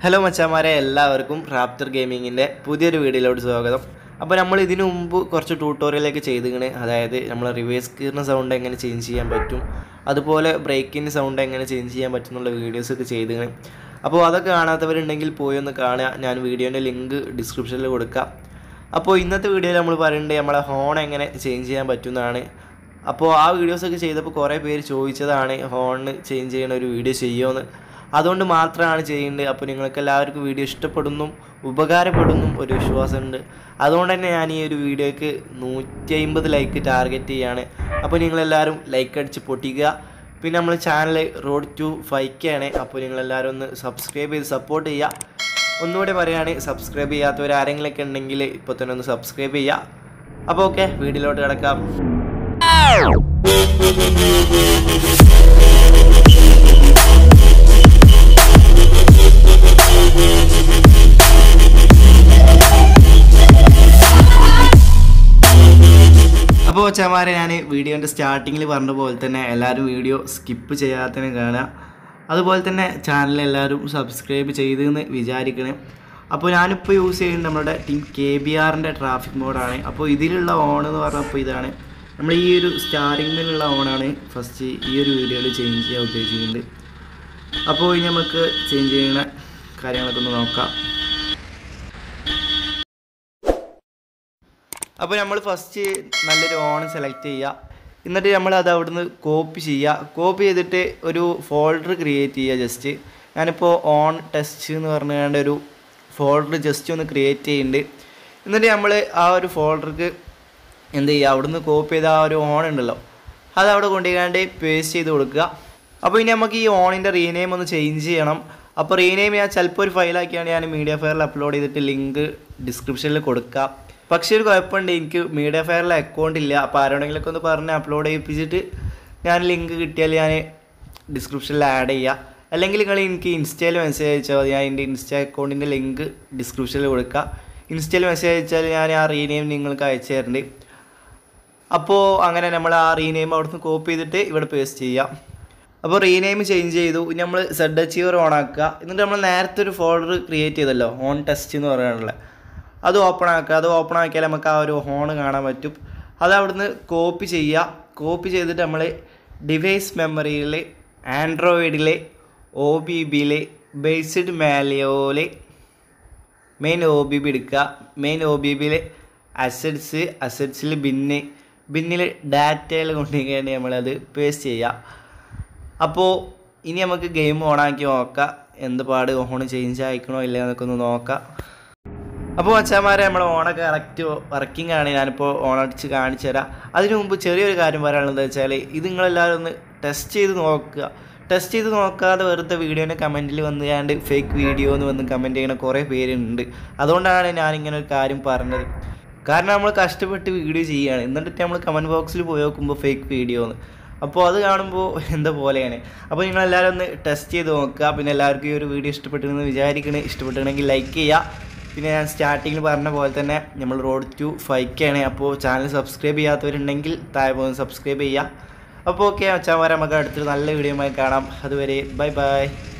hello മച്ചാമാരെ എല്ലാവർക്കും Raptor ഗെയിമിങ്ങിൻ്റെ പുതിയൊരു വീഡിയോയിലോട്ട് സ്വാഗതം അപ്പോൾ നമ്മൾ ഇതിനു മുമ്പ് കുറച്ച് ട്യൂട്ടോറിയലൊക്കെ ചെയ്തിങ്ങനെ അതായത് നമ്മൾ റിവേഴ്സ് കീറിന് സൗണ്ട് എങ്ങനെ ചേഞ്ച് ചെയ്യാൻ പറ്റും അതുപോലെ ബ്രേക്കിൻ്റെ സൗണ്ട് എങ്ങനെ ചേഞ്ച് ചെയ്യാൻ പറ്റും എന്നുള്ള വീഡിയോസൊക്കെ ചെയ്തിങ്ങനെ അപ്പോൾ അതൊക്കെ കാണാത്തവരുണ്ടെങ്കിൽ പോയി ഒന്ന് കാണുക ഞാൻ വീഡിയോൻ്റെ ലിങ്ക് ഡിസ്ക്രിപ്ഷനിൽ കൊടുക്കാം അപ്പോൾ ഇന്നത്തെ വീഡിയോയിൽ നമ്മൾ പറയുന്നത് നമ്മളെ ഹോൺ എങ്ങനെ ചേഞ്ച് ചെയ്യാൻ പറ്റുന്നതാണ് അപ്പോൾ ആ വീഡിയോസൊക്കെ ചെയ്തപ്പോൾ കുറേ പേര് ചോദിച്ചതാണ് ഹോണിന് ചേഞ്ച് ചെയ്യുന്ന ഒരു വീഡിയോ ചെയ്യുമോയെന്ന് അതുകൊണ്ട് മാത്രമാണ് ചെയ്യേണ്ടത് അപ്പോൾ നിങ്ങൾക്ക് എല്ലാവർക്കും വീഡിയോ ഇഷ്ടപ്പെടുന്നു ഉപകാരപ്പെടുന്നു ഒരു വിശ്വാസമുണ്ട് അതുകൊണ്ട് തന്നെ ഞാൻ ഈ ഒരു വീഡിയോയ്ക്ക് നൂറ്റി അമ്പത് ലൈക്ക് ടാർഗറ്റ് ചെയ്യാണ് അപ്പോൾ നിങ്ങളെല്ലാവരും ലൈക്ക് അടിച്ച് പൊട്ടിക്കുക പിന്നെ നമ്മൾ ചാനൽ റോഡ് ടു ഫൈവ് ആണ് അപ്പോൾ നിങ്ങളെല്ലാവരും ഒന്ന് സബ്സ്ക്രൈബ് ചെയ്ത് സപ്പോർട്ട് ചെയ്യുക ഒന്നുകൂടെ പറയുകയാണെങ്കിൽ സബ്സ്ക്രൈബ് ചെയ്യാത്തവർ ആരെങ്കിലുമൊക്കെ ഉണ്ടെങ്കിൽ ഇപ്പോൾ തന്നെ ഒന്ന് സബ്സ്ക്രൈബ് ചെയ്യുക അപ്പോൾ ഓക്കെ വീഡിയോയിലോട്ട് കിടക്കാം അപ്പോൾ ചമാരെ ഞാൻ വീഡിയോൻ്റെ സ്റ്റാർട്ടിങ്ങിൽ പറഞ്ഞ പോലെ തന്നെ എല്ലാവരും വീഡിയോ സ്കിപ്പ് ചെയ്യാതെ തന്നെ കാണുക അതുപോലെ തന്നെ ചാനൽ എല്ലാവരും സബ്സ്ക്രൈബ് ചെയ്തെന്ന് വിചാരിക്കണം അപ്പോൾ ഞാനിപ്പോൾ യൂസ് ചെയ്യുന്നത് നമ്മുടെ ടീം കെ ബി ആറിൻ്റെ ട്രാഫിക് മോഡാണ് അപ്പോൾ ഇതിലുള്ള ഓൺ എന്ന് പറഞ്ഞപ്പോൾ ഇതാണ് നമ്മൾ ഈ ഒരു സ്റ്റാറിങ്ങിലുള്ള ഓണാണ് ഫസ്റ്റ് ഈ ഒരു വീഡിയോയിൽ ചേഞ്ച് ചെയ്യാൻ ഉദ്ദേശിക്കുന്നുണ്ട് അപ്പോൾ ഇനി നമുക്ക് ചേഞ്ച് ചെയ്യുന്ന കാര്യങ്ങളൊക്കെ ഒന്ന് നോക്കാം അപ്പോൾ നമ്മൾ ഫസ്റ്റ് നല്ലൊരു ഓൺ സെലക്ട് ചെയ്യുക എന്നിട്ട് നമ്മൾ അത് അവിടുന്ന് കോപ്പി ചെയ്യുക കോപ്പി ചെയ്തിട്ട് ഒരു ഫോൾഡർ ക്രിയേറ്റ് ചെയ്യുക ജസ്റ്റ് ഞാനിപ്പോൾ ഓൺ ടെസ്റ്റ് എന്ന് പറഞ്ഞുകൊണ്ട് ഒരു ഫോൾഡർ ജസ്റ്റ് ഒന്ന് ക്രിയേറ്റ് ചെയ്യുന്നുണ്ട് എന്നിട്ട് നമ്മൾ ആ ഒരു ഫോൾഡർക്ക് എന്ത് ചെയ്യുക അവിടുന്ന് കോപ്പി ചെയ്ത ആ ഒരു ഓൺ ഉണ്ടല്ലോ അത് അവിടെ കൊണ്ടുപോകാണ്ട് പേസ്റ്റ് ചെയ്ത് കൊടുക്കുക അപ്പോൾ ഇനി നമുക്ക് ഈ ഓണിൻ്റെ റീനെയിം ഒന്ന് ചേഞ്ച് ചെയ്യണം അപ്പോൾ റീനെയിം ഞാൻ ചിലപ്പോൾ ഒരു ഫയലാക്കിയാണ് ഞാൻ മീഡിയ ഫയറിൽ അപ്ലോഡ് ചെയ്തിട്ട് ലിങ്ക് ഡിസ്ക്രിപ്ഷനിൽ കൊടുക്കാം പക്ഷേ ഒരു കുഴപ്പമുണ്ട് എനിക്ക് മീഡിയ ഫയറിൽ അക്കൗണ്ട് ഇല്ല അപ്പോൾ ആരോടെങ്കിലൊക്കെ ഒന്ന് പറഞ്ഞ് അപ്ലോഡ് ചെയ്യിപ്പിച്ചിട്ട് ഞാൻ ലിങ്ക് കിട്ടിയാൽ ഞാൻ ഡിസ്ക്രിപ്ഷനിൽ ആഡ് ചെയ്യുക അല്ലെങ്കിൽ നിങ്ങൾ എനിക്ക് ഇൻസ്റ്റയിൽ മെസ്സേജ് അയച്ചാൽ മതി ഞാൻ എൻ്റെ ഇൻസ്റ്റ അക്കൗണ്ടിൻ്റെ ലിങ്ക് ഡിസ്ക്രിപ്ഷനിൽ കൊടുക്കുക ഇൻസ്റ്റയിൽ മെസ്സേജ് അയച്ചാൽ ഞാൻ ആ റീനെയിം നിങ്ങൾക്ക് അയച്ചു തരുന്നുണ്ട് അപ്പോൾ അങ്ങനെ നമ്മൾ ആ റീനെയിം അവിടുന്ന് കോപ്പി ചെയ്തിട്ട് ഇവിടെ പേസ്റ്റ് ചെയ്യാം അപ്പോൾ റീനെയിം ചേഞ്ച് ചെയ്തു ഇനി നമ്മൾ സെഡ് അച്ചീവർ ഓൺ ആക്കുക എന്നിട്ട് നമ്മൾ നേരത്തെ ഒരു ഫോൾഡർ ക്രിയേറ്റ് ചെയ്തല്ലോ ഓൺ ടെസ്റ്റ് എന്ന് പറയാനുള്ള അത് ഓപ്പൺ ആക്കുക അത് ഓപ്പൺ ആക്കിയാൽ നമുക്ക് ആ ഒരു ഹോൺ കാണാൻ പറ്റും അത് അവിടുന്ന് കോപ്പി ചെയ്യുക കോപ്പി ചെയ്തിട്ട് നമ്മൾ ഡിവൈസ് മെമ്മറിയിൽ ആൻഡ്രോയിഡിലെ ഒ ബി ബിയിലെ ബേസ്ഡ് മാലിയോയിലെ മെയിൻ ഒ ബി ബി എടുക്കുക മെയിൻ ഒ ബി ബിയിലെ അസറ്റ്സ് അസറ്റ്സിൽ ബിന്ന് ബിന്നിൽ ഡാറ്റയിൽ കൊണ്ടുപോയി നമ്മളത് പേസ്റ്റ് ചെയ്യുക അപ്പോൾ ഇനി നമുക്ക് ഗെയിം ഓണാക്കി നോക്കാം എന്ത് പാട് ഓൺ ചേഞ്ച് ആയിക്കണോ ഇല്ല എന്നൊക്കെ ഒന്ന് നോക്കാം അപ്പോൾ അച്ഛന്മാരെ നമ്മൾ ഓണൊക്കെ കറക്റ്റ് വർക്കിംഗ് ആണ് ഞാനിപ്പോൾ ഓണടിച്ച് കാണിച്ചു തരാം അതിനു മുമ്പ് ചെറിയൊരു കാര്യം പറയാനുള്ളത് വെച്ചാൽ ഇത് നിങ്ങളെല്ലാവരും ഒന്ന് ടെസ്റ്റ് ചെയ്ത് നോക്കുക ടെസ്റ്റ് ചെയ്ത് നോക്കാതെ വെറുതെ വീഡിയോൻ്റെ കമൻറ്റിൽ വന്ന് കണ്ട് ഫേക്ക് വീഡിയോ എന്ന് വന്ന് കമൻറ്റ് ചെയ്യുന്ന കുറേ പേരുണ്ട് അതുകൊണ്ടാണ് ഞാനിങ്ങനെ ഒരു കാര്യം പറഞ്ഞത് കാരണം നമ്മൾ കഷ്ടപ്പെട്ട് വീഡിയോ ചെയ്യുകയാണ് എന്നിട്ട് നമ്മൾ കമൻറ്റ് ബോക്സിൽ പോയി നോക്കുമ്പോൾ ഫേക്ക് വീഡിയോ എന്ന് അപ്പോൾ അത് കാണുമ്പോൾ എന്താ പോലെയാണ് അപ്പോൾ നിങ്ങളെല്ലാവരും ഒന്ന് ടെസ്റ്റ് ചെയ്ത് നോക്കുക പിന്നെ എല്ലാവർക്കും ഈ ഒരു വീഡിയോ ഇഷ്ടപ്പെട്ടെന്ന് വിചാരിക്കണേ ഇഷ്ടപ്പെട്ടിട്ടുണ്ടെങ്കിൽ ലൈക്ക് ചെയ്യുക പിന്നെ ഞാൻ സ്റ്റാർട്ടിങ്ങിൽ പറഞ്ഞ പോലെ തന്നെ നമ്മൾ റോഡ് ടു ഫൈവ് ആണ് അപ്പോൾ ചാനൽ സബ്സ്ക്രൈബ് ചെയ്യാത്തവരുണ്ടെങ്കിൽ താഴെ പോകുന്ന സബ്സ്ക്രൈബ് ചെയ്യുക അപ്പോൾ ഓക്കെ അച്ഛാൻ വരാം നമുക്ക് അടുത്തൊരു നല്ല വീഡിയോയുമായി കാണാം അതുവരെ ബൈ ബൈ